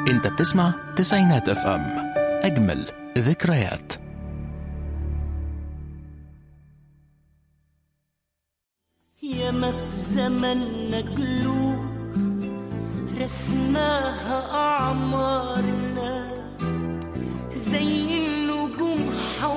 انت بتسمع تسعينات اف ام اجمل ذكريات ياما في زمننا قلوب رسماها أعمارنا زي النجوم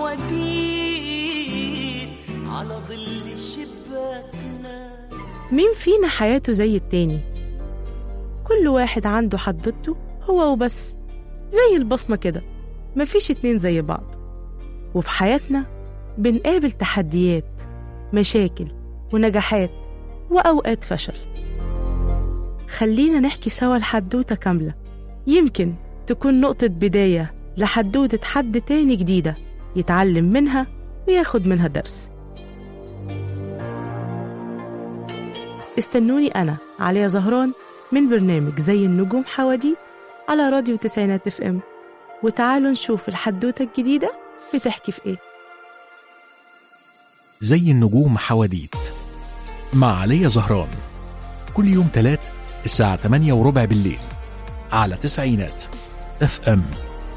حواديت على ظل شباكنا مين فينا حياته زي التاني كل واحد عنده حدوته هو وبس زي البصمة كده مفيش اتنين زي بعض وفي حياتنا بنقابل تحديات مشاكل ونجاحات وأوقات فشل خلينا نحكي سوا الحدوتة كاملة يمكن تكون نقطة بداية لحدوتة حد تاني جديدة يتعلم منها وياخد منها درس استنوني أنا عليا زهران من برنامج زي النجوم حواديت على راديو تسعينات اف ام وتعالوا نشوف الحدوتة الجديدة بتحكي في ايه زي النجوم حواديت مع علي زهران كل يوم تلات الساعة 8 وربع بالليل على تسعينات اف ام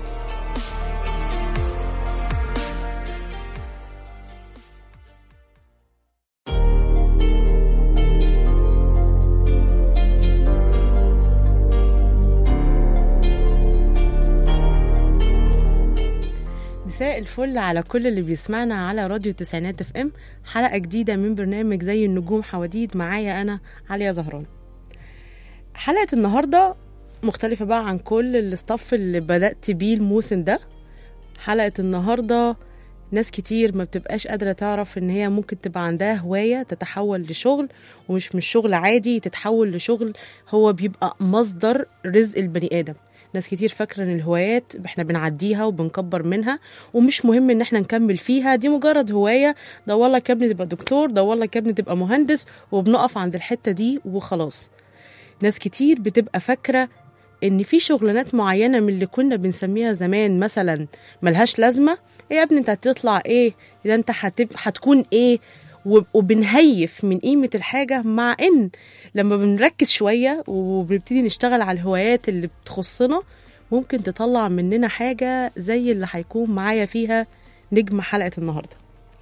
مساء الفل على كل اللي بيسمعنا على راديو تسعينات اف ام حلقة جديدة من برنامج زي النجوم حواديت معايا أنا عليا زهران حلقة النهاردة مختلفة بقى عن كل الاستاف اللي بدأت بيه الموسم ده حلقة النهاردة ناس كتير ما بتبقاش قادرة تعرف ان هي ممكن تبقى عندها هواية تتحول لشغل ومش مش شغل عادي تتحول لشغل هو بيبقى مصدر رزق البني آدم ناس كتير فاكرة ان الهوايات احنا بنعديها وبنكبر منها ومش مهم ان احنا نكمل فيها دي مجرد هواية دور لك يا ابني تبقى دكتور دور لك يا ابني تبقى مهندس وبنقف عند الحتة دي وخلاص ناس كتير بتبقى فاكرة ان في شغلانات معينة من اللي كنا بنسميها زمان مثلا ملهاش لازمة إيه يا ابني انت هتطلع ايه اذا انت هتب... هتكون ايه وب- وبنهيف من قيمة الحاجة مع ان لما بنركز شوية وبنبتدي نشتغل على الهوايات اللي بتخصنا ممكن تطلع مننا حاجة زي اللي هيكون معايا فيها نجم حلقة النهاردة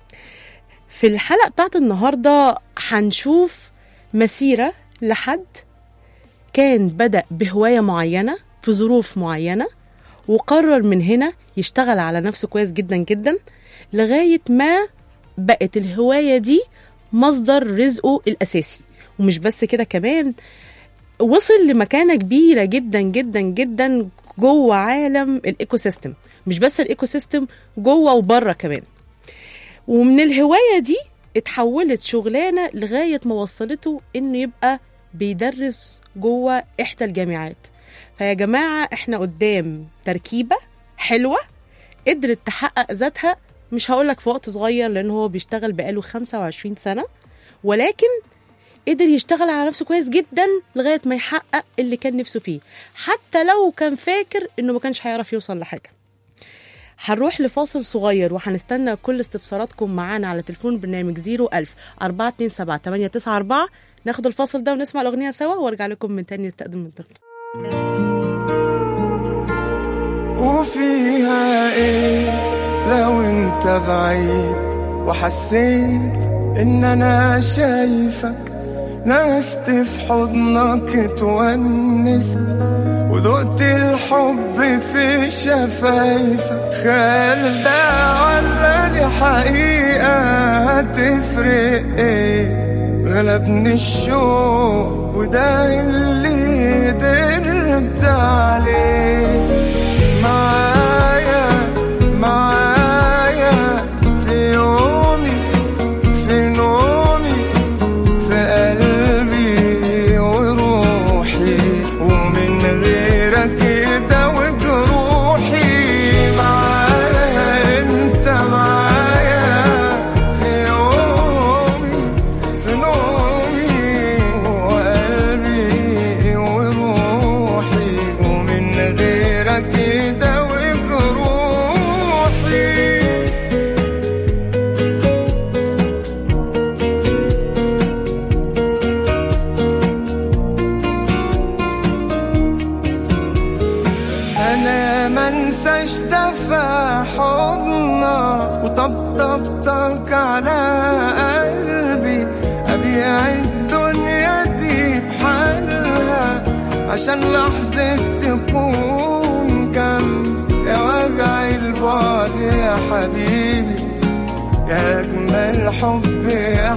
في الحلقة بتاعت النهاردة هنشوف مسيرة لحد كان بدأ بهواية معينة في ظروف معينة وقرر من هنا يشتغل على نفسه كويس جدا جدا لغاية ما بقت الهواية دي مصدر رزقه الأساسي ومش بس كده كمان وصل لمكانة كبيرة جدا جدا جدا جوه عالم الإيكو سيستم مش بس الإيكو سيستم جوه وبره كمان ومن الهواية دي اتحولت شغلانة لغاية ما وصلته إنه يبقى بيدرس جوه إحدى الجامعات فيا جماعة إحنا قدام تركيبة حلوة قدرت تحقق ذاتها مش هقولك في وقت صغير لأن هو بيشتغل بقاله 25 سنة ولكن قدر يشتغل على نفسه كويس جدا لغاية ما يحقق اللي كان نفسه فيه حتى لو كان فاكر إنه ما كانش هيعرف يوصل لحاجة هنروح لفاصل صغير وهنستنى كل استفساراتكم معانا على تليفون برنامج 01000 427 894 ناخد الفاصل ده ونسمع الأغنية سوا وارجع لكم من تاني استقدم من طفل وفيها ايه لو انت بعيد وحسيت ان انا شايفك نست في حضنك اتونست ودقت الحب في شفايفك خيال ده ولا دي حقيقة هتفرق ايه غلبني الشوق وده اللي قدرت عليه معايا معايا في يومي في نومي في قلبي وروحي ومن غيرك كده وجروحي معايا انت معايا في يومي في نومي وقلبي وروحي منساش دفع حضنك وطبطبتك على قلبي أبيع الدنيا دي بحالها عشان لحظة تكون جنبي يا وجع البعد يا حبيبي يا أجمل حب يا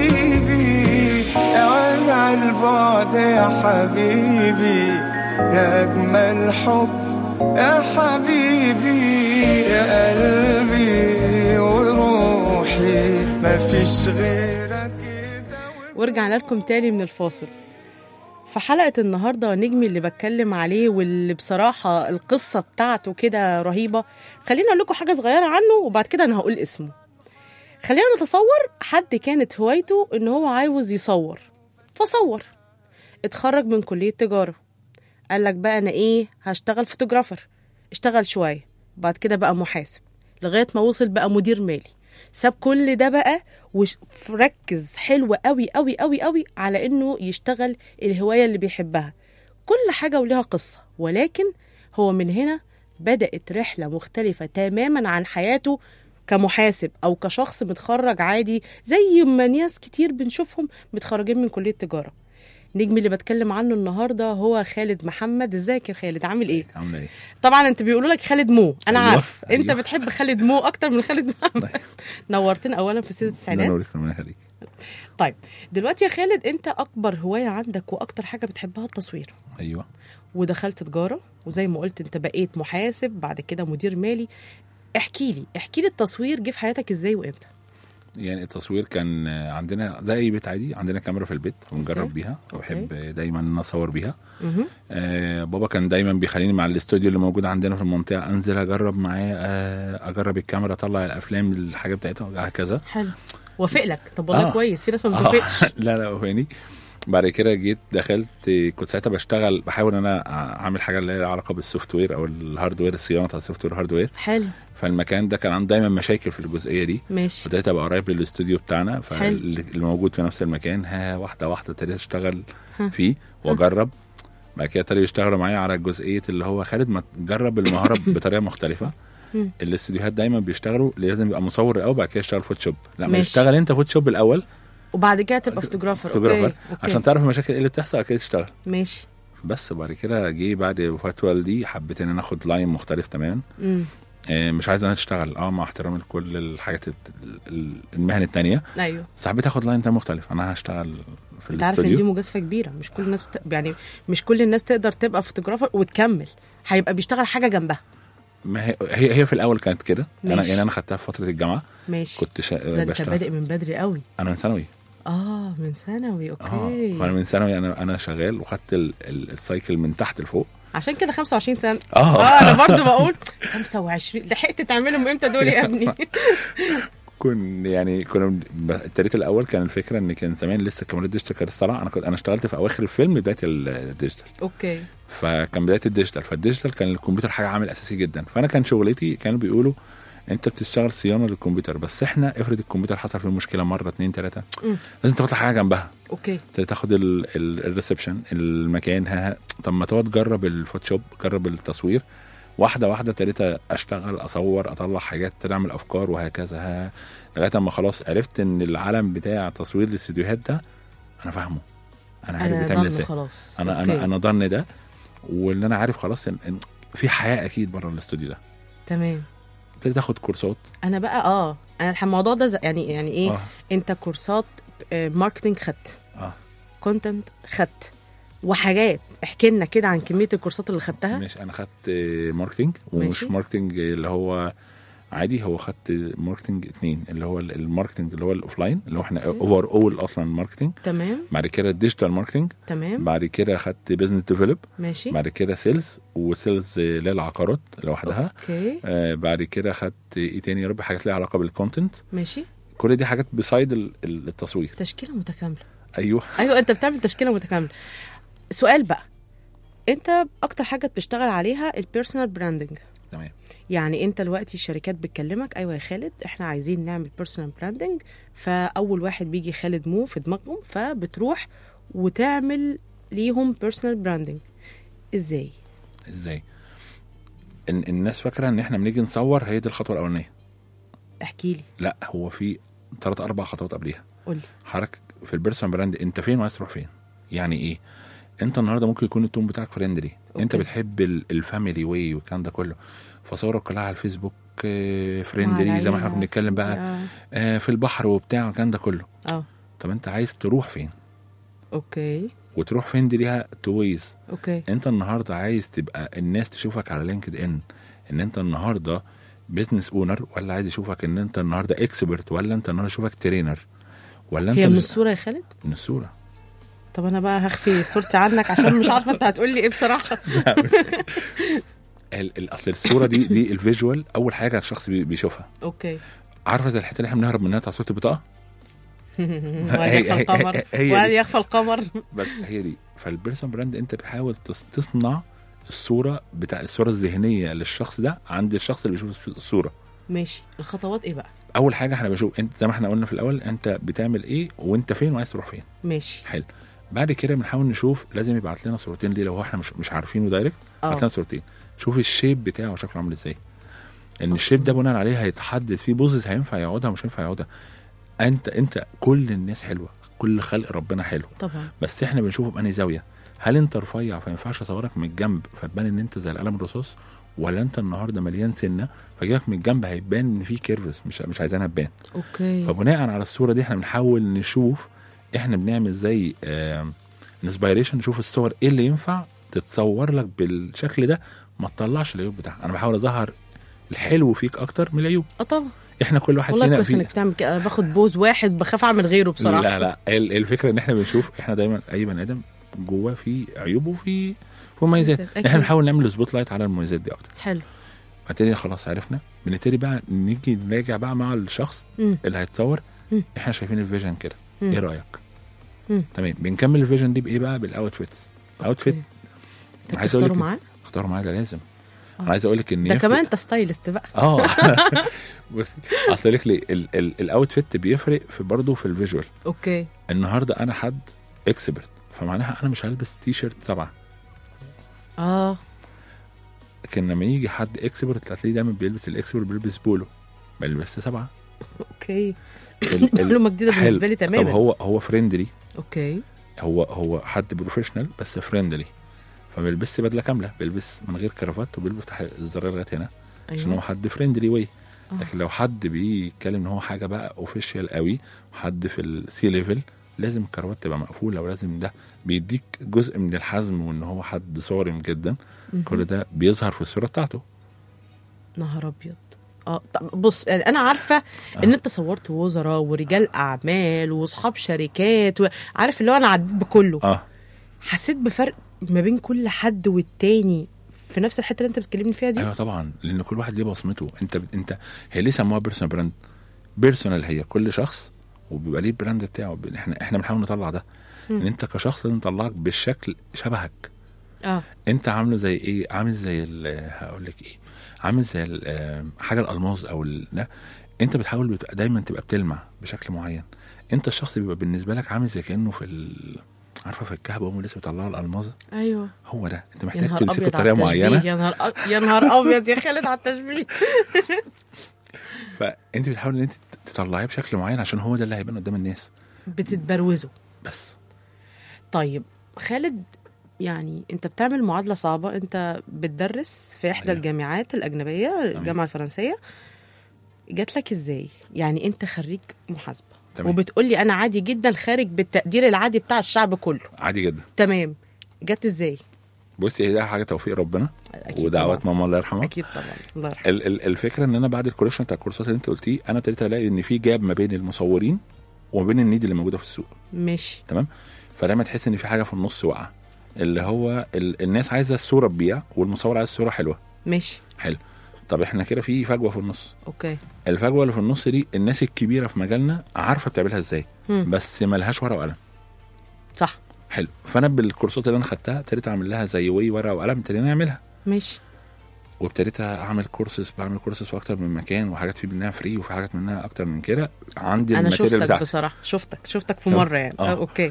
حبيبي يا وجع البعد يا حبيبي يا أجمل حب يا حبيبي يا قلبي وروحي مفيش غيرك كده ورجعنا لكم تاني من الفاصل في حلقة النهاردة نجمي اللي بتكلم عليه واللي بصراحة القصة بتاعته كده رهيبة خلينا أقول لكم حاجة صغيرة عنه وبعد كده أنا هقول اسمه خلينا نتصور حد كانت هوايته إن هو عاوز يصور فصور اتخرج من كلية تجارة قال لك بقى أنا إيه هشتغل فوتوغرافر اشتغل شوية بعد كده بقى محاسب لغاية ما وصل بقى مدير مالي ساب كل ده بقى وركز حلو قوي قوي قوي قوي على انه يشتغل الهوايه اللي بيحبها كل حاجه وليها قصه ولكن هو من هنا بدات رحله مختلفه تماما عن حياته كمحاسب او كشخص متخرج عادي زي ما ناس كتير بنشوفهم متخرجين من كليه تجاره نجمي اللي بتكلم عنه النهارده هو خالد محمد ازيك يا خالد عامل ايه عامله ايه؟ طبعا انت بيقولوا لك خالد مو انا أيوة، عارف انت أيوة. بتحب خالد مو اكتر من خالد محمد نورتنا اولا في سيره ده التسعينات نورك ربنا يخليك طيب دلوقتي يا خالد انت اكبر هوايه عندك واكتر حاجه بتحبها التصوير ايوه ودخلت تجاره وزي ما قلت انت بقيت محاسب بعد كده مدير مالي احكي لي احكي لي التصوير جه في حياتك ازاي وامتى يعني التصوير كان آه، عندنا زي اي بيت عادي عندنا كاميرا في البيت بنجرب أوكي. بيها أوكي. وبحب دايما ان اصور بيها مهم. آه بابا كان دايما بيخليني مع الاستوديو اللي موجود عندنا في المنطقه انزل اجرب معاه آه اجرب الكاميرا اطلع الافلام الحاجه بتاعتها وهكذا حلو وافق لك طب والله آه. كويس في ناس ما آه، بتوافقش لا لا وفاني بعد كده جيت دخلت كنت ساعتها بشتغل بحاول ان انا اعمل حاجه اللي لها علاقه بالسوفت وير او الهاردوير الصيانه بتاع السوفت وير هاردوير حلو فالمكان ده كان عنده دايما مشاكل في الجزئيه دي ماشي بدأت ابقى قريب للاستوديو بتاعنا حلو. فاللي موجود في نفس المكان ها واحده واحده ابتديت اشتغل ها. فيه واجرب بعد كده ابتدوا يشتغلوا معايا على جزئيه اللي هو خالد ما تجرب المهاره بطريقه مختلفه مم. الاستوديوهات دايما بيشتغلوا لازم يبقى مصور الاول بعد كده يشتغل فوتوشوب لا ما ماشي. تشتغل انت فوتوشوب الاول وبعد كده تبقى فوتوغرافر فوتوغرافر اوكي عشان تعرف المشاكل ايه اللي بتحصل بعد كده تشتغل ماشي بس بعد كده جه بعد وفاه والدي حبيت ان انا اخد لاين مختلف تماما امم آه، مش عايز انا اشتغل اه مع احترامي لكل الحاجات الت- ال- المهن التانية ايوه بس حبيت اخد لاين تاني مختلف انا هشتغل في انت عارف ان دي الاستوديو مجازفه كبيره مش كل الناس بت... يعني مش كل الناس تقدر تبقى فوتوغرافر وتكمل هيبقى بيشتغل حاجه جنبها ما هي هي هي في الاول كانت كده انا ماشي. يعني انا خدتها في فتره الجامعه ماشي كنت شا... ده انت بشتغل بادئ من بدري قوي انا من ثانوي اه من ثانوي اه اوكي فانا من ثانوي انا انا شغال وخدت ال... ال... السايكل من تحت لفوق عشان كده 25 سنه اه اه انا برضو بقول 25 لحقت تعملهم امتى دول يا ابني كن يعني كنا ب- ابتديت الاول كان الفكره ان كان زمان لسه كاميرات ديجيتال كانت طالعه انا كنت انا اشتغلت في اواخر الفيلم بدايه الديجيتال اوكي فكان بدايه الديجيتال فالديجيتال كان الكمبيوتر حاجه عامل اساسي جدا فانا كان شغلتي كانوا بيقولوا انت بتشتغل صيانه للكمبيوتر بس احنا افرض الكمبيوتر حصل فيه مشكله مره اتنين تلاته مم. لازم تاخد حاجه جنبها اوكي تاخد ال- ال- الريسبشن المكان ها ها. طب ما تقعد جرب الفوتوشوب جرب التصوير واحده واحده ابتديت اشتغل اصور اطلع حاجات تعمل افكار وهكذا ها لغايه اما خلاص عرفت ان العالم بتاع تصوير الاستديوهات ده انا فاهمه انا عارف انا بيتعمل ضامن ازاي خلاص انا أوكي. انا انا ضن ده واللي انا عارف خلاص ان, إن في حياه اكيد بره الاستوديو ده تمام ابتديت اخد كورسات انا بقى اه انا الح- الموضوع ده ز- يعني يعني ايه اه انت كورسات آه، ماركتينج خدت اه كونتنت خدت وحاجات احكي لنا كده عن كميه الكورسات اللي خدتها ماشي انا خدت ماركتنج ومش ماشي. ماركتنج اللي هو عادي هو خدت ماركتنج اتنين اللي هو ال- الماركتنج اللي هو الاوفلاين اللي هو احنا اوفر اول اصلا ماركتنج تمام بعد كده الديجيتال ماركتنج تمام بعد كده خدت بزنس ديفلوب ماشي بعد كده سيلز وسيلز للعقارات لوحدها اوكي آه بعد كده خدت ايه تاني يا رب حاجات ليها علاقه بالكونتنت ماشي كل دي حاجات بسايد التصوير تشكيله متكامله ايوه ايوه انت بتعمل تشكيله متكامله سؤال بقى انت اكتر حاجه بتشتغل عليها البيرسونال براندنج تمام يعني انت دلوقتي الشركات بتكلمك ايوه يا خالد احنا عايزين نعمل بيرسونال براندنج فاول واحد بيجي خالد مو في دماغهم فبتروح وتعمل ليهم بيرسونال براندنج ازاي ازاي ان الناس فاكره ان احنا بنيجي نصور هي دي الخطوه الاولانيه احكي لي لا هو في ثلاث اربع خطوات قبليها قول لي حضرتك في البيرسونال براند انت فين وعايز تروح فين يعني ايه انت النهارده ممكن يكون التون بتاعك فريندلي انت أوكي. بتحب ال- الفاميلي واي والكلام ده كله فصورك كلها على الفيسبوك وعلى فريندلي زي ما احنا العيلة. كنا بنتكلم بقى آه. آه، في البحر وبتاع والكلام ده كله اه طب انت عايز تروح فين اوكي وتروح فين دي ليها تو ويز اوكي انت النهارده عايز تبقى الناس تشوفك على لينكد ان ان انت النهارده بزنس اونر ولا عايز يشوفك ان انت النهارده اكسبرت ولا انت النهارده يشوفك ترينر ولا انت هي من مش- الصوره يا خالد من الصوره طب انا بقى هخفي صورتي عنك عشان مش عارفه انت هتقول لي ايه بصراحه ال- ال- اصل الصوره دي دي الفيجوال اول حاجه الشخص بي- بيشوفها اوكي عارفه زي الحته اللي احنا بنهرب منها بتاع صوره البطاقه وهل يخفى هي- القمر هي- هي وهل دي. يخفى القمر بس هي دي فالبيرسون براند انت بتحاول تص- تصنع الصوره بتاع الصوره الذهنيه للشخص ده عند الشخص اللي بيشوف الصوره ماشي الخطوات ايه بقى اول حاجه احنا بنشوف انت زي ما احنا قلنا في الاول انت بتعمل ايه وانت فين وعايز تروح فين ماشي حلو بعد كده بنحاول نشوف لازم يبعت لنا صورتين ليه لو احنا مش مش عارفينه دايركت اه. يبعت لنا صورتين شوف الشيب بتاعه شكله عامل ازاي ان الشيب ده بناء عليه هيتحدد في بوزز هينفع يقعدها ومش هينفع يقعدها انت انت كل الناس حلوه كل خلق ربنا حلو طبعا بس احنا بنشوفه بأنهي زاويه هل انت رفيع فما ينفعش اصورك من الجنب فتبان ان انت زي القلم الرصاص ولا انت النهارده مليان سنه فجيبك من الجنب هيبان ان في كيرفز مش مش عايزينها تبان اوكي فبناء على الصوره دي احنا بنحاول نشوف احنا بنعمل زي انسبيريشن نشوف الصور ايه اللي ينفع تتصور لك بالشكل ده ما تطلعش العيوب بتاعها انا بحاول اظهر الحلو فيك اكتر من العيوب اه طبعا احنا كل واحد والله فينا كويس في انك بتعمل كده انا باخد بوز واحد بخاف اعمل غيره بصراحه لا لا ال- الفكره ان احنا بنشوف احنا دايما اي بني ادم جواه في عيوب وفي في مميزات أكيد. احنا بنحاول نعمل سبوت لايت على المميزات دي اكتر حلو فبالتالي خلاص عرفنا بنبتدي بقى نيجي نراجع بقى مع الشخص مم. اللي هيتصور مم. احنا شايفين الفيجن كده مم. ايه رايك مم. تمام بنكمل الفيجن دي بايه بقى بالاوتفيتس اوتفيت انت عايز اقول بتختاروا لك معاه اختاروا معايا ده لازم آه. انا عايز اقول لك ان ده ياخد- كمان انت ستايلست بقى اه بصي اصل لك ليه ال- ال- الاوتفيت بيفرق في برضه في الفيجوال اوكي النهارده انا حد اكسبرت فمعناها انا مش هلبس تي شيرت سبعه اه لكن لما يجي حد اكسبرت هتلاقيه دايما بيلبس الاكسبرت بيلبس بولو ما يلبسش سبعه اوكي ال- ال- معلومه جديده حلو. بالنسبه لي طب تماما هو هو فريندلي اوكي هو هو حد بروفيشنال بس فريندلي فما بيلبسش بدله كامله بيلبس من غير كرافات وبيلبس تحت الزرار لغايه هنا عشان هو ايوه حد فريندلي واي آه. لكن لو حد بيتكلم ان هو حاجه بقى اوفيشال قوي وحد في السي ليفل لازم الكروات تبقى مقفوله ولازم ده بيديك جزء من الحزم وان هو حد صارم جدا كل ده بيظهر في الصوره بتاعته نهار ابيض اه طب بص يعني انا عارفه ان انت صورت وزراء ورجال اعمال واصحاب شركات وعارف اللي هو انا عديت بكله اه حسيت بفرق ما بين كل حد والتاني في نفس الحته اللي انت بتكلمني فيها دي ايوه طبعا لان كل واحد ليه بصمته انت انت هي ليه سموها بيرسونال براند بيرسونال هي كل شخص وبيبقى ليه البراند بتاعه احنا احنا بنحاول نطلع ده ان انت كشخص لازم نطلعك بالشكل شبهك اه انت عامله زي ايه عامل زي ال- هقول لك ايه عامل زي ال- آه، حاجه الالماظ او ال- ده انت بتحاول بت- دايما تبقى بتلمع بشكل معين انت الشخص بيبقى بالنسبه لك عامل زي كانه في ال... عارفه في الكهف هم لسه بيطلعوا الالماظ ايوه هو ده انت يا محتاج نهار تمسكه ابيض بطريقه على التشبيه، معينه يا نهار أ- يا نهار ابيض يا خالد على التشبيه فانت بتحاول ان انت تطلعيه بشكل معين عشان هو ده اللي هيبان قدام الناس بتتبروزوا بس طيب خالد يعني انت بتعمل معادله صعبه انت بتدرس في احدى أيوة. الجامعات الاجنبيه الجامعه الفرنسيه جات لك ازاي يعني انت خريج محاسبه تمام. وبتقول لي انا عادي جدا خارج بالتقدير العادي بتاع الشعب كله عادي جدا تمام جت ازاي بصي هي ده حاجه توفيق ربنا أكيد ودعوات طبعاً. ماما الله يرحمها اكيد طبعا الله يرحمه ال- ال- الفكره ان انا بعد الكوليكشن بتاع الكورسات اللي انت قلتيه انا ابتديت الاقي ان في جاب ما بين المصورين وما بين النيد اللي موجوده في السوق ماشي تمام فدايما تحس ان في حاجه في النص واقعه اللي هو ال- الناس عايزه الصوره تبيع والمصور عايز الصوره حلوه ماشي حلو طب احنا كده في فجوه في النص اوكي الفجوه اللي في النص دي الناس الكبيره في مجالنا عارفه بتعملها ازاي مم. بس ملهاش ورقه وقلم صح حلو فانا بالكورسات اللي انا خدتها ابتديت اعمل لها زي وي ورقه وقلم ابتدينا نعملها ماشي وابتديت اعمل كورسز بعمل كورسز في اكتر من مكان وحاجات في منها فري وفي حاجات منها اكتر من كده عندي انا الماتيريال شفتك بتاعتي بصراحه شفتك شفتك في آه. مره يعني آه. آه. اوكي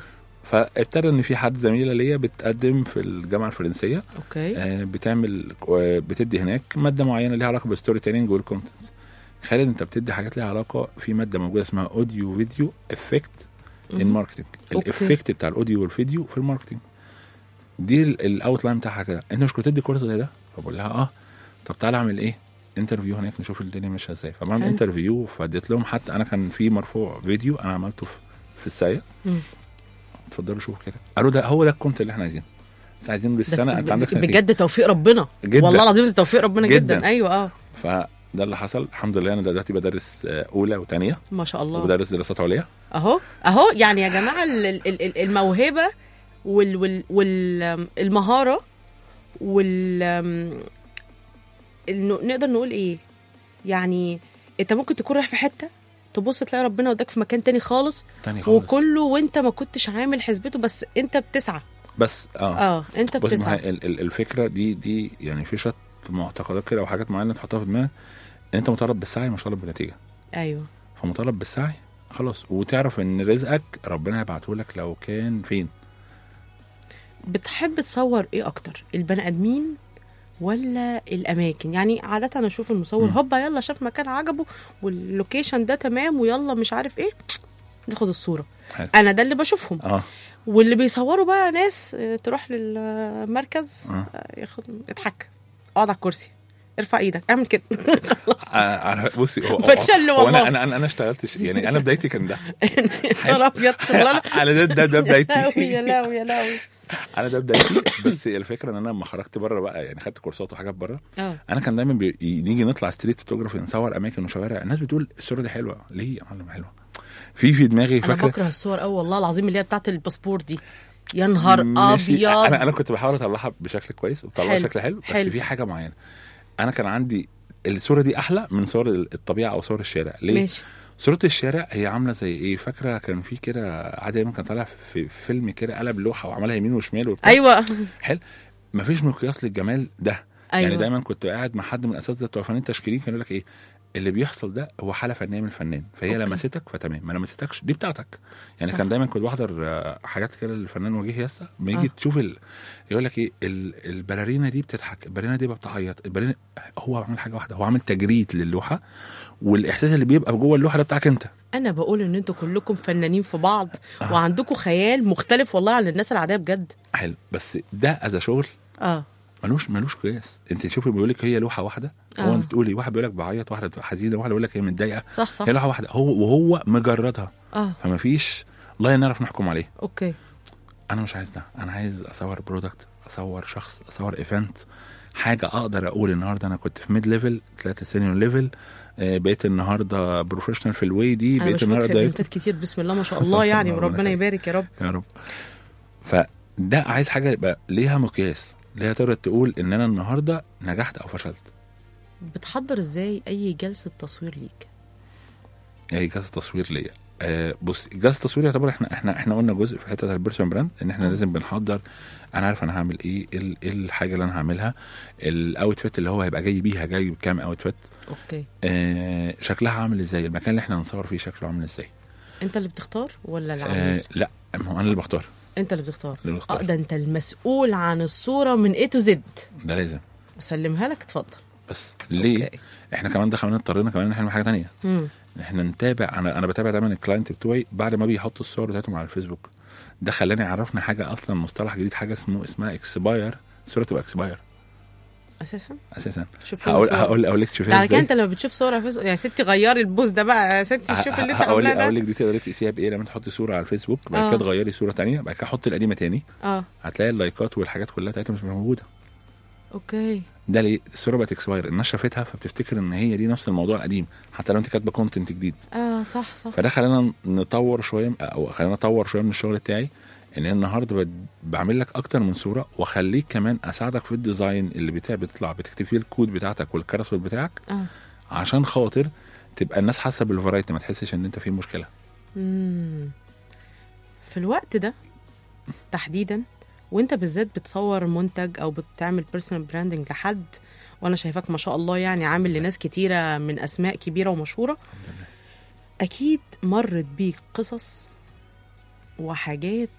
فابتدى ان في حد زميله ليا بتقدم في الجامعه الفرنسيه اوكي آه، بتعمل آه، بتدي هناك ماده معينه ليها علاقه بالستوري تيلينج والكونتنتس خالد انت بتدي حاجات ليها علاقه في ماده موجوده اسمها اوديو فيديو افكت ان مهم. ماركتنج أوكي. الافكت بتاع الاوديو والفيديو في الماركتنج دي الاوتلاين بتاعها كده انت مش كنت تدي كورس زي ده فبقول لها اه طب تعالى اعمل ايه انترفيو هناك نشوف الدنيا ماشيه ازاي فبعمل حلو. انترفيو فاديت لهم حتى انا كان في مرفوع فيديو انا عملته في, في الساقيه مم. اتفضلوا شوفوا كده قالوا ده هو ده الكونت اللي احنا عايزينه بس عايزينه ده للسنه انت عندك سنتين بجد توفيق ربنا جدا. والله العظيم ده توفيق ربنا جدا, جدا. ايوه اه فده اللي حصل الحمد لله انا دلوقتي بدرس آه، اولى وثانيه ما شاء الله وبدرس دراسات عليا اهو اهو يعني يا جماعه ال- ال- ال- الموهبه وال وال والمهاره وال أم، إنه نقدر نقول ايه يعني انت ممكن تكون رايح في حته تبص تلاقي ربنا وداك في مكان تاني خالص تاني خالص وكله وانت ما كنتش عامل حسبته بس انت بتسعى بس اه, اه انت بص ما بتسعى هي ال- ال- الفكره دي دي يعني في شويه معتقدات كده او حاجات معينه تحطها في دماغك ان انت مطالب بالسعي مش مطالب بالنتيجه ايوه فمطالب بالسعي خلاص وتعرف ان رزقك ربنا هيبعته لك لو كان فين بتحب تصور ايه اكتر البني ادمين ولا الاماكن يعني عاده انا اشوف المصور مم. هوبا يلا شاف مكان عجبه واللوكيشن ده تمام ويلا مش عارف ايه ناخد الصوره حلو. انا ده اللي بشوفهم اه واللي بيصوروا بقى ناس آه، تروح للمركز آه. آه، ياخد اضحك اقعد على الكرسي ارفع ايدك اعمل كده آه، أنا- بصي هو هو- بتشل هو والله. انا انا انا انا اشتغلتش يعني انا بدايتي كان ده يا رب ابيض شغلانه انا ده ده, ده يا بدايتي لهوي يا لهوي يا لهوي انا ده بدايتي بس الفكره ان انا لما خرجت بره بقى يعني خدت كورسات وحاجات بره اه انا كان دايما بي... نيجي نطلع ستريت فوتوغرافي نصور اماكن وشوارع الناس بتقول الصوره دي حلوه ليه يا معلم حلوه في في دماغي انا فاكره بكره الصور قوي والله العظيم اللي هي بتاعت الباسبور دي يا نهار ماشي. ابيض انا انا كنت بحاول اطلعها بشكل كويس وطلعها حلو. بشكل حلو بس حلو. في حاجه معينه انا كان عندي الصوره دي احلى من صور الطبيعه او صور الشارع ليه ماشي صورة الشارع هي عاملة زي ايه فاكرة كان في كده عادل امام كان طالع في فيلم كده قلب لوحة وعملها يمين وشمال وبتاع ايوه حلو مفيش مقياس للجمال ده أيوة. يعني دايما كنت قاعد مع حد من اساتذه بتوع فنانين التشكيليين كان يقول لك ايه اللي بيحصل ده هو حاله فنيه من الفنان فهي أوكي. لمستك فتمام ما لمستكش دي بتاعتك يعني صح. كان دايما كنت بحضر آه، حاجات كده للفنان وجيه ياسا ما يجي آه. تشوف ال... يقول لك ايه ال... الباليرينا دي بتضحك الباليرينا دي بتعيط الباليرينا هو عمل حاجه واحده هو عامل تجريد للوحه والاحساس اللي بيبقى جوه اللوحه ده بتاعك انت انا بقول ان انتوا كلكم فنانين في بعض وعندكم خيال مختلف والله عن الناس العاديه بجد حلو بس ده از شغل اه ملوش ملوش قياس انت شوفي بيقول لك هي لوحه واحده آه. هو انت تقولي واحد بيقول لك بعيط واحده بتبقى حزينه واحد بيقول لك هي متضايقه صح صح هي لوحه واحده هو وهو مجردها اه فما فيش لا نعرف نحكم عليه اوكي انا مش عايز ده انا عايز اصور برودكت اصور شخص اصور ايفنت حاجه اقدر اقول النهارده انا كنت في ميد ليفل طلعت سينيور ليفل آه، بقيت النهارده بروفيشنال في الواي دي انا بقيت بشوفك في النهارده ايفنتات كتير بسم الله ما شاء بسم الله الله، يعني ربنا وربنا يخليك. يبارك يا رب يا رب فده عايز حاجه يبقى ليها مقياس ليها تقدر تقول ان انا النهارده نجحت او فشلت بتحضر ازاي اي جلسه تصوير ليك هي جهاز التصوير ليا آه بص جهاز التصوير يعتبر احنا احنا احنا قلنا جزء في حته البيرسون براند ان احنا لازم بنحضر انا عارف انا هعمل ايه ايه ال- إيه الحاجه اللي انا هعملها الاوتفيت اللي هو هيبقى جاي بيها جاي بكام اوتفيت اوكي آه شكلها عامل ازاي المكان اللي احنا هنصور فيه شكله عامل ازاي انت اللي بتختار ولا آه العميل لا ما هو انا اللي بختار انت اللي بتختار اللي اه بختار ده انت المسؤول عن الصوره من اي تو زد ده لازم اسلمها لك اتفضل بس ليه أوكي. احنا كمان ده كمان اضطرينا كمان نعمل حاجه تانية مم. احنا نتابع انا انا بتابع دايما الكلاينت بتوعي بعد ما بيحطوا الصور بتاعتهم على الفيسبوك ده خلاني عرفنا حاجه اصلا مصطلح جديد حاجه اسمه اسمها اكسباير الصوره تبقى اكسباير اساسا اساسا شوف هقول الصورة. هقول اقول لك ده تشوفيها على كده ازاي انت لما بتشوف صوره في يا ستي غيري البوز ده بقى يا ستي شوف اللي انت هقول لك عاملاه اقول ده لك دي تقدري تقيسيها بايه لما تحطي صوره على الفيسبوك بعد آه. كده تغيري صوره تانية بعد كده حطي القديمه تاني اه هتلاقي اللايكات والحاجات كلها بتاعتها مش موجوده اوكي ده ليه الصوره بقت اكسباير الناس شافتها فبتفتكر ان هي دي نفس الموضوع القديم حتى لو انت كاتبه كونتنت جديد اه صح صح فده خلانا نطور شويه او خلينا اطور شويه من الشغل بتاعي ان انا النهارده بد- بعمل لك اكتر من صوره واخليك كمان اساعدك في الديزاين اللي بتاع بتطلع بتكتب فيه الكود بتاعتك والكارسول بتاعك اه عشان خاطر تبقى الناس حاسه بالفرايتي ما تحسش ان انت في مشكله مم. في الوقت ده تحديدا وانت بالذات بتصور منتج او بتعمل بيرسونال براندنج لحد وانا شايفاك ما شاء الله يعني عامل لناس كتيره من اسماء كبيره ومشهوره اكيد مرت بيك قصص وحاجات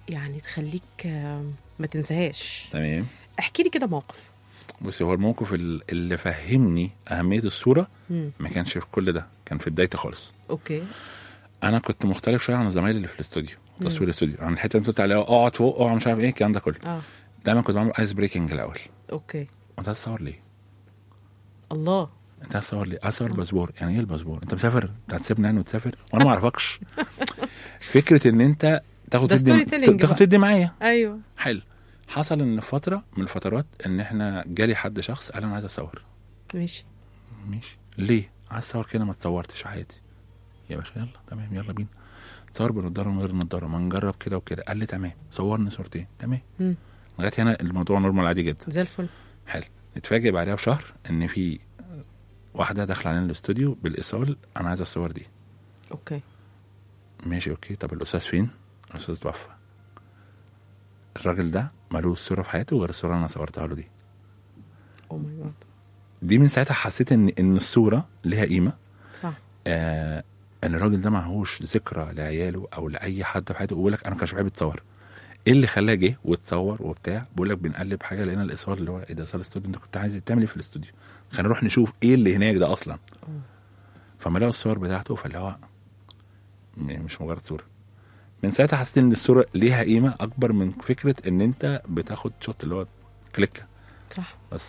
يعني تخليك آه، ما تنساهاش تمام احكي لي كده موقف بصي هو الموقف ال- اللي فهمني اهميه الصوره مم. ما كانش في كل ده كان في بدايتي خالص اوكي انا كنت مختلف شويه عن زمايلي اللي في الاستوديو تصوير الاستوديو عن الحته اللي انت قلت عليها اقعد فوق اقعد مش عارف ايه الكلام ده كله اه دايما كنت بعمل ايس بريكنج الاول اوكي انت عايز تصور ليه؟ الله انت عايز تصور ليه؟ عايز تصور الباسبور يعني ايه الباسبور؟ انت مسافر؟ انت هتسيبني يعني وتسافر؟ وانا ما اعرفكش فكره ان انت تاخد ده تدي storytelling تاخد بقى. تدي معايا ايوه حلو حصل ان في فتره من الفترات ان احنا جالي حد شخص قال انا عايز اتصور ماشي ماشي ليه؟ عايز اتصور كده ما اتصورتش في حياتي يا باشا يلا تمام يلا بينا تصور بنضاره من غير نضاره ما نجرب كده وكده قال لي تمام صورني صورتين تمام مم. لغايه هنا الموضوع نورمال عادي جدا زي الفل حلو نتفاجئ بعدها بشهر ان في واحده داخله علينا الاستوديو بالايصال انا عايز الصور دي اوكي ماشي اوكي طب الاستاذ فين؟ الاستاذ توفى الراجل ده ملوش صوره في حياته غير الصوره اللي انا صورتها له دي او ماي جاد دي من ساعتها حسيت ان ان الصوره ليها قيمه صح آه ان الراجل ده معهوش ذكرى لعياله او لاي حد في حياته ويقول لك انا كانش بحب اتصور ايه اللي خلاه جه واتصور وبتاع بقول لك بنقلب حاجه لقينا الايصال اللي هو ايه ده ايصال الاستوديو انت كنت عايز تعمل ايه في الاستوديو خلينا نروح نشوف ايه اللي هناك ده اصلا فما لقوا الصور بتاعته فاللي هو م- مش مجرد صوره من ساعتها حسيت ان الصوره ليها قيمه اكبر من فكره ان انت بتاخد شوت اللي هو كليك صح بس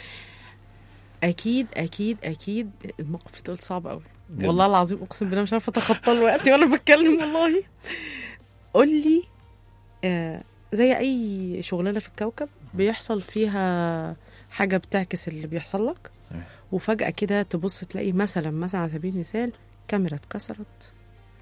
اكيد اكيد اكيد الموقف دول صعب قوي جدا. والله العظيم اقسم بالله مش عارفه اتخطى الوقت وانا بتكلم والله قول لي آه زي اي شغلانه في الكوكب بيحصل فيها حاجه بتعكس اللي بيحصل لك تمام. وفجاه كده تبص تلاقي مثلا مثلا على سبيل المثال كاميرا اتكسرت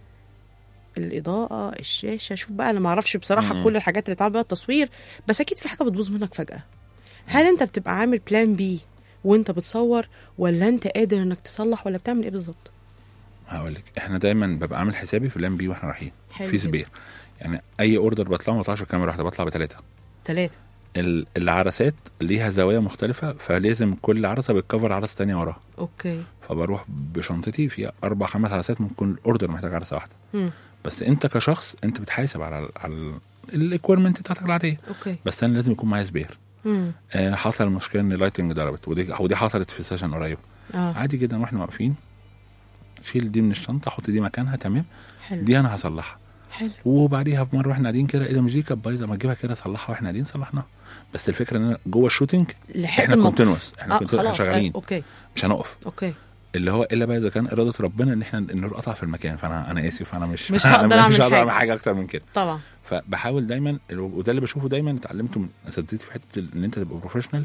الاضاءه الشاشه شوف بقى انا ما اعرفش بصراحه مم. كل الحاجات اللي اتعمل بيها التصوير بس اكيد في حاجه بتبوظ منك فجاه هل انت بتبقى عامل بلان بي وانت بتصور ولا انت قادر انك تصلح ولا بتعمل ايه بالظبط هقول لك احنا دايما ببقى عامل حسابي في الام بي واحنا رايحين حلو في جدا. سبير يعني اي اوردر بطلعه ما بطلعش بكاميرا واحده بطلع بثلاثه ثلاثة ال- العرسات ليها زوايا مختلفه فلازم كل عرسه بتكفر عرسه تانية وراها اوكي فبروح بشنطتي فيها اربع خمس عرسات ممكن الاوردر محتاج عرسه واحده مم. بس انت كشخص انت بتحاسب على على الاكويرمنت بتاعتك العاديه اوكي بس انا لازم يكون معايا سبير مم. آه حصل مشكله ان اللايتنج ضربت ودي ودي حصلت في سيشن قريب اه عادي جدا واحنا واقفين شيل دي من الشنطه حط دي مكانها تمام حلو دي انا هصلحها حلو وبعديها بمره واحنا قاعدين كده ايه ده مش دي كانت بايظه ما تجيبها كده صلحها واحنا قاعدين صلحناها بس الفكره ان انا جوه الشوتنج لحقت احنا الموقف. continuous، احنا اه continuous، احنا خلاص شغالين. آه. اوكي مش هنقف اوكي اللي هو الا بقى اذا كان اراده ربنا ان احنا النور قطع في المكان فانا انا اسف انا مش مش هقدر أنا أعمل مش هقدر حاجة. اعمل حاجه اكتر من كده طبعا فبحاول دايما وده اللي بشوفه دايما اتعلمته من اساتذتي في حته ان انت تبقى بروفيشنال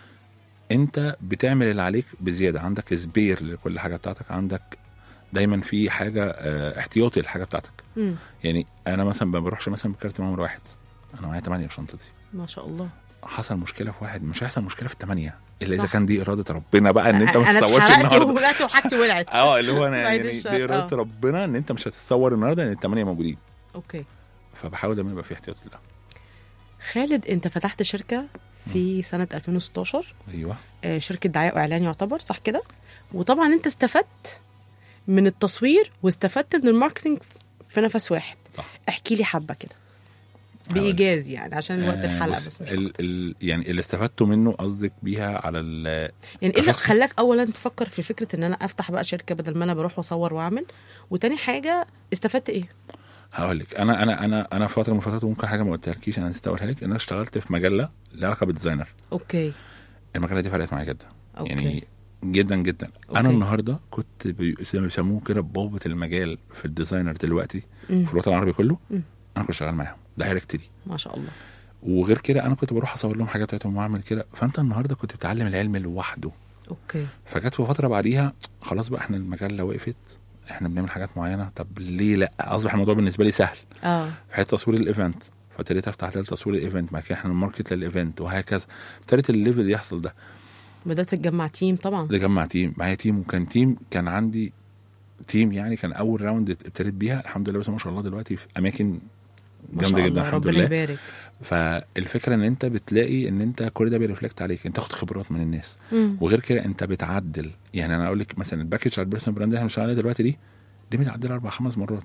انت بتعمل اللي عليك بزياده عندك سبير لكل حاجه بتاعتك عندك دايما في حاجه اه، احتياطي للحاجه بتاعتك مم. يعني انا مثلا ما بروحش مثلا بكارت نمر واحد انا معايا ثمانيه في شنطتي ما شاء الله حصل مشكله في واحد مش هيحصل مشكله في الثمانيه الا اذا صح. كان دي اراده ربنا بقى ان انت ما انا تتصورش اتحرقت النهارده وولعت وحاجتي ولعت اه اللي هو انا بعد يعني الشر، دي اراده آه. ربنا ان انت مش هتتصور النهارده ان الثمانيه موجودين اوكي فبحاول دايما يبقى في احتياط لله خالد انت فتحت شركه في سنه 2016 ايوه آه، شركه دعايه واعلان يعتبر صح كده وطبعا انت استفدت من التصوير واستفدت من الماركتينج في نفس واحد صح احكي لي حبه كده هقول. بايجاز يعني عشان وقت آه، الحلقه بص، بس مش ال ال يعني اللي استفدته منه قصدك بيها على ال يعني ايه اللي كشخص؟ خلاك اولا تفكر في فكره ان انا افتح بقى شركه بدل ما انا بروح واصور واعمل وتاني حاجه استفدت ايه هقول لك انا انا انا انا في فتره من الفترات ممكن حاجه ما قلتلكيش انا نسيت اقولها لك ان انا اشتغلت في مجله لها علاقه بالديزاينر اوكي المجله دي فرقت معايا جدا أوكي. يعني جدا جدا أوكي. انا النهارده كنت بي- زي ما بيسموه كده بوابه المجال في الديزاينر دلوقتي مم. في الوطن العربي كله مم. انا كنت شغال معاهم دايركتلي ما شاء الله وغير كده انا كنت بروح اصور لهم حاجات بتاعتهم واعمل كده فانت النهارده كنت بتعلم العلم لوحده اوكي فجت في فتره بعديها خلاص بقى احنا المجله وقفت احنا بنعمل حاجات معينه طب ليه لا اصبح الموضوع بالنسبه لي سهل اه في حته تصوير الايفنت فابتديت افتح تحت تصوير الايفنت بعد كده احنا الماركت للايفنت وهكذا ابتديت الليفل يحصل ده بدات تجمع تيم طبعا ده جمع تيم معايا تيم وكان تيم كان عندي تيم يعني كان اول راوند ابتديت بيها الحمد لله بس ما شاء الله دلوقتي في اماكن ما شاء جامده جدا الله، الحمد ربنا لله يبارك فالفكره ان انت بتلاقي ان انت كل ده بيرفلكت عليك انت تاخد خبرات من الناس مم. وغير كده انت بتعدل يعني انا اقول لك مثلا الباكج على البيرسونال براند اللي احنا بنشتغل عليها دلوقتي دي دي متعدله اربع خمس مرات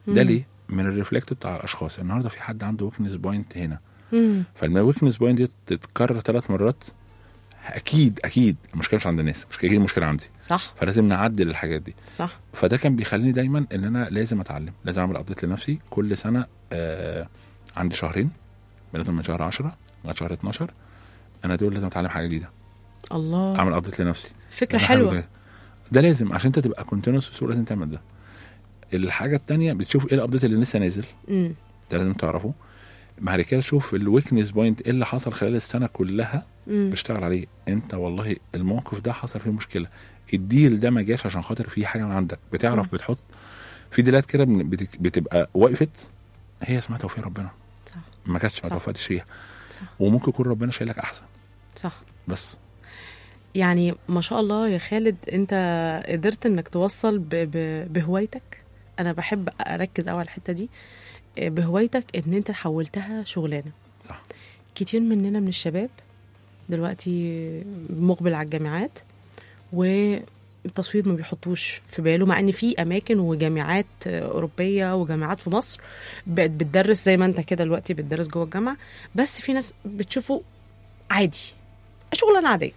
ده مم. ليه من الريفلكت بتاع الاشخاص النهارده في حد عنده ويكنس بوينت هنا مم. فلما الويكنس بوينت دي تتكرر ثلاث مرات اكيد اكيد المشكله مش عند الناس مش اكيد المشكله عندي صح فلازم نعدل الحاجات دي صح فده كان بيخليني دايما ان انا لازم اتعلم لازم اعمل ابديت لنفسي كل سنه آه عندي شهرين بدايه من شهر 10 لغايه شهر 12 انا دول لازم اتعلم حاجه جديده الله اعمل ابديت لنفسي فكره أنا حابب حلوه ده. ده لازم عشان انت تبقى كونتينوس في السوق لازم تعمل ده الحاجه الثانيه بتشوف ايه الابديت اللي لسه نازل مم. ده لازم تعرفه بعد كده شوف الويكنس بوينت ايه اللي حصل خلال السنه كلها مم. بشتغل عليه انت والله الموقف ده حصل فيه مشكله الديل ده ما جاش عشان خاطر فيه حاجه من عندك بتعرف بتحط في ديلات كده بن- بت- بتبقى وقفت هي اسمها توفيق ربنا صح ما كانتش ما صح. توفقتش فيها صح. وممكن يكون ربنا شايلك احسن صح بس يعني ما شاء الله يا خالد انت قدرت انك توصل ب... ب... بهوايتك انا بحب اركز قوي على الحته دي اه، بهوايتك ان انت حولتها شغلانه صح كتير مننا من الشباب دلوقتي مقبل على الجامعات والتصوير ما بيحطوش في باله مع ان في اماكن وجامعات اوروبيه وجامعات في مصر بقت بتدرس زي ما انت كده دلوقتي بتدرس جوه الجامعه بس في ناس بتشوفه عادي شغلانه عاديه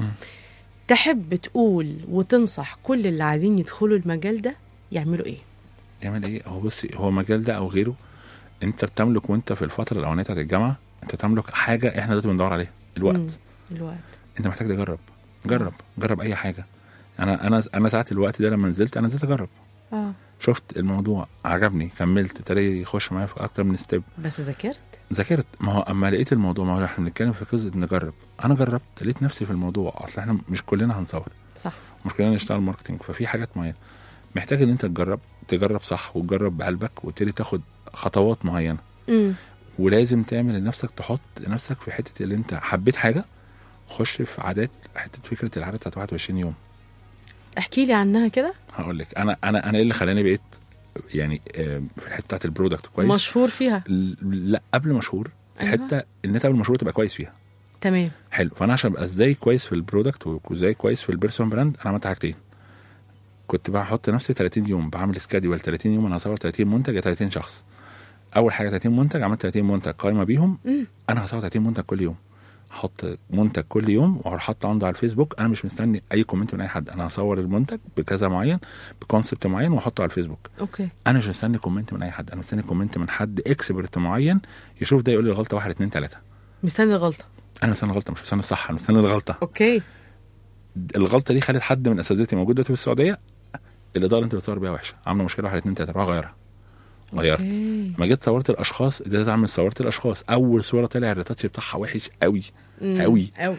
تحب تقول وتنصح كل اللي عايزين يدخلوا المجال ده يعملوا ايه يعمل ايه هو بصي هو المجال ده او غيره انت بتملك وانت في الفتره الاولانيه بتاعت الجامعه انت تملك حاجه احنا دلوقتي بندور عليها الوقت مم. الوقت انت محتاج تجرب جرب جرب اي حاجه انا انا انا ساعات الوقت ده لما نزلت انا نزلت اجرب اه شفت الموضوع عجبني كملت ابتدى يخش معايا في اكتر من ستيب بس ذاكرت ذاكرت ما هو اما لقيت الموضوع ما هو احنا بنتكلم في قصه نجرب انا جربت لقيت نفسي في الموضوع اصل احنا مش كلنا هنصور صح مش كلنا نشتغل ماركتنج ففي حاجات معينه محتاج ان انت تجرب تجرب صح وتجرب بقلبك وتبتدي تاخد خطوات معينه امم ولازم تعمل لنفسك تحط نفسك في حته اللي انت حبيت حاجه خش في عادات حته فكره العاده بتاعت 21 يوم احكي لي عنها كده هقول لك انا انا انا ايه اللي خلاني بقيت يعني آه، في الحته بتاعت البرودكت كويس مشهور فيها ل- لا قبل مشهور أيوة. الحته ان انت قبل مشهور تبقى كويس فيها تمام حلو فانا عشان ابقى ازاي كويس في البرودكت وازاي كويس في البيرسون براند انا عملت حاجتين كنت بحط نفسي 30 يوم بعمل سكادول 30 يوم انا هصور 30 منتج يا 30 شخص اول حاجه 30 منتج عملت 30 منتج قايمه بيهم مم. انا هصور 30 منتج كل يوم هحط منتج كل يوم واروح حاطه عنده على الفيسبوك انا مش مستني اي كومنت من اي حد انا هصور المنتج بكذا معين بكونسبت معين واحطه على الفيسبوك اوكي انا مش مستني كومنت من اي حد انا مستني كومنت من حد اكسبرت معين يشوف ده يقول لي الغلطه واحد اتنين تلاته مستني الغلطه انا مستني الغلطه مش مستني الصح انا مستني الغلطه اوكي الغلطه دي خلت حد من اساتذتي موجود دلوقتي في السعوديه الاضاءه اللي انت بتصور بيها وحشه عامله مشكله واحد اتنين تلاته روح غيرها غيرت أوكي. لما جيت صورت الاشخاص ابتديت اعمل صورت الاشخاص اول صوره طلع الريتاتش بتاعها وحش قوي مم. قوي قوي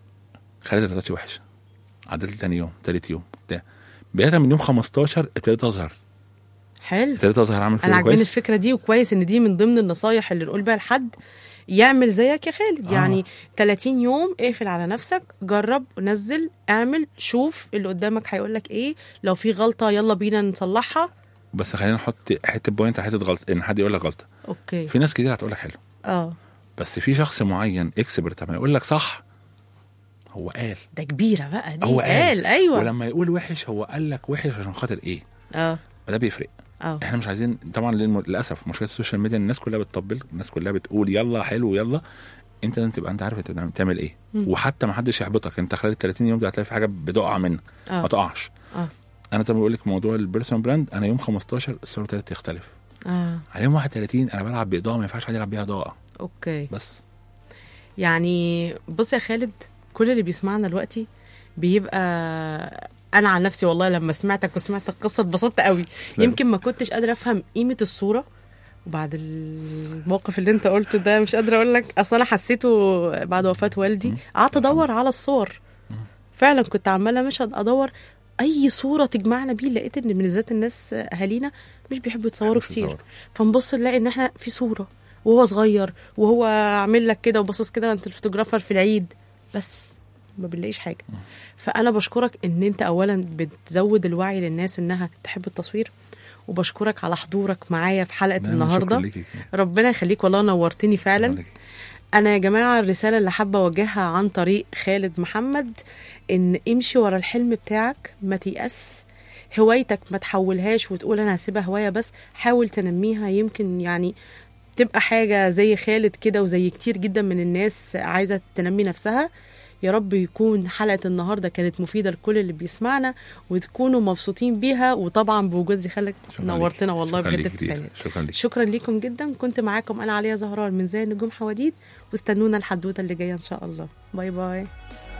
خلت الريتاتش وحش عدلت تاني يوم تالت يوم بتاع بدايه من يوم 15 ابتديت اظهر حلو ابتديت اظهر اعمل انا شغل عاجباني كويس الفكره دي وكويس ان دي من ضمن النصايح اللي نقول بيها لحد يعمل زيك يا خالد آه. يعني 30 يوم اقفل على نفسك جرب نزل اعمل شوف اللي قدامك هيقول لك ايه لو في غلطه يلا بينا نصلحها بس خلينا نحط حته بوينت حته غلط ان حد يقول لك غلطه اوكي في ناس كتير هتقول لك حلو اه بس في شخص معين اكسبرت لما يقول لك صح هو قال ده كبيره بقى دي هو قال قال ايوه ولما يقول وحش هو قال لك وحش عشان خاطر ايه اه فده بيفرق اه احنا مش عايزين طبعا للم- للاسف مشكله السوشيال ميديا الناس كلها بتطبل الناس كلها بتقول يلا حلو يلا انت لازم تبقى انت عارف انت بتعمل ايه مم. وحتى ما حدش يحبطك انت خلال ال 30 يوم ده هتلاقي في حاجه بتقع منك ما اه تقعش اه انا زي ما بقول لك موضوع البيرسون براند انا يوم 15 الصوره ابتدت تختلف اه على يوم 31 انا بلعب باضاءه ما ينفعش حد يلعب بيها اضاءه اوكي بس يعني بص يا خالد كل اللي بيسمعنا دلوقتي بيبقى انا عن نفسي والله لما سمعتك وسمعت القصه اتبسطت قوي تسلم. يمكن ما كنتش قادره افهم قيمه الصوره وبعد الموقف اللي انت قلته ده مش قادره اقول لك اصل انا حسيته بعد وفاه والدي قعدت ادور على الصور فعلا كنت عماله مش ادور اي صوره تجمعنا بيه لقيت ان من بالذات الناس اهالينا مش بيحبوا يتصوروا مش كتير بيتصوروا. فنبص نلاقي ان احنا في صوره وهو صغير وهو عامل لك كده وباصص كده انت الفوتوغرافر في العيد بس ما بنلاقيش حاجه فانا بشكرك ان انت اولا بتزود الوعي للناس انها تحب التصوير وبشكرك على حضورك معايا في حلقه لا، أنا النهارده شكراً ليكي. ربنا يخليك والله نورتني فعلا شكراً ليكي. انا يا جماعه الرساله اللي حابه اوجهها عن طريق خالد محمد ان امشي ورا الحلم بتاعك ما تيأس هوايتك ما تحولهاش وتقول انا هسيبها هوايه بس حاول تنميها يمكن يعني تبقى حاجه زي خالد كده وزي كتير جدا من الناس عايزه تنمي نفسها يا رب يكون حلقه النهارده كانت مفيده لكل اللي بيسمعنا وتكونوا مبسوطين بيها وطبعا بوجود زي خالد شكراً نورتنا ليك. والله شكراً بجد ليك في كتير. التسعينات شكرا لك شكرا ليكم جدا كنت معاكم انا عليا زهران من زي النجوم حواديت واستنونا الحدوته اللي جايه ان شاء الله باي باي